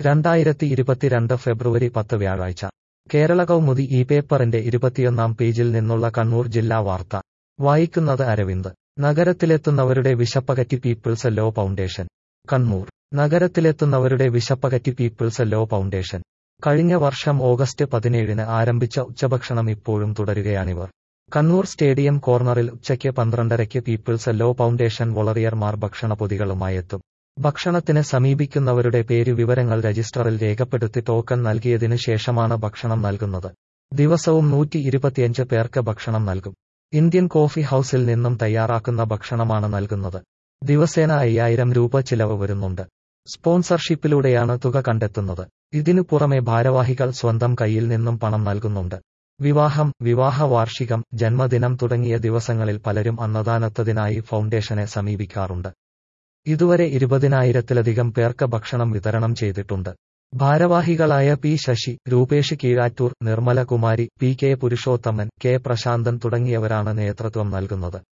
രണ്ടായിരത്തി ഇരുപത്തിരണ്ട് ഫെബ്രുവരി പത്ത് വ്യാഴാഴ്ച കേരള കൗമുദി ഈ പേപ്പറിന്റെ ഇരുപത്തിയൊന്നാം പേജിൽ നിന്നുള്ള കണ്ണൂർ ജില്ലാ വാർത്ത വായിക്കുന്നത് അരവിന്ദ് നഗരത്തിലെത്തുന്നവരുടെ വിശപ്പകറ്റി പീപ്പിൾസ് ലോ ഫൗണ്ടേഷൻ കണ്ണൂർ നഗരത്തിലെത്തുന്നവരുടെ വിശപ്പകറ്റി പീപ്പിൾസ് ലോ ഫൗണ്ടേഷൻ കഴിഞ്ഞ വർഷം ഓഗസ്റ്റ് പതിനേഴിന് ആരംഭിച്ച ഉച്ചഭക്ഷണം ഇപ്പോഴും തുടരുകയാണിവർ കണ്ണൂർ സ്റ്റേഡിയം കോർണറിൽ ഉച്ചയ്ക്ക് പന്ത്രണ്ടരയ്ക്ക് പീപ്പിൾസ് ലോ ഫൗണ്ടേഷൻ വോളറിയർമാർ ഭക്ഷണപ്പൊതികളുമായെത്തും ഭക്ഷണത്തിന് സമീപിക്കുന്നവരുടെ പേര് വിവരങ്ങൾ രജിസ്റ്ററിൽ രേഖപ്പെടുത്തി ടോക്കൺ നൽകിയതിനു ശേഷമാണ് ഭക്ഷണം നൽകുന്നത് ദിവസവും നൂറ്റി ഇരുപത്തിയഞ്ച് പേർക്ക് ഭക്ഷണം നൽകും ഇന്ത്യൻ കോഫി ഹൌസിൽ നിന്നും തയ്യാറാക്കുന്ന ഭക്ഷണമാണ് നൽകുന്നത് ദിവസേന അയ്യായിരം രൂപ ചിലവ് വരുന്നുണ്ട് സ്പോൺസർഷിപ്പിലൂടെയാണ് തുക കണ്ടെത്തുന്നത് ഇതിനു പുറമെ ഭാരവാഹികൾ സ്വന്തം കയ്യിൽ നിന്നും പണം നൽകുന്നുണ്ട് വിവാഹം വിവാഹ വാർഷികം ജന്മദിനം തുടങ്ങിയ ദിവസങ്ങളിൽ പലരും അന്നദാനത്തതിനായി ഫൗണ്ടേഷനെ സമീപിക്കാറുണ്ട് ഇതുവരെ ഇരുപതിനായിരത്തിലധികം പേർക്ക് ഭക്ഷണം വിതരണം ചെയ്തിട്ടുണ്ട് ഭാരവാഹികളായ P Sasi Rupesh Keezhattoor Nirmalakumari P K Purushothaman K Prasanthan തുടങ്ങിയവരാണ് നേതൃത്വം നൽകുന്നത്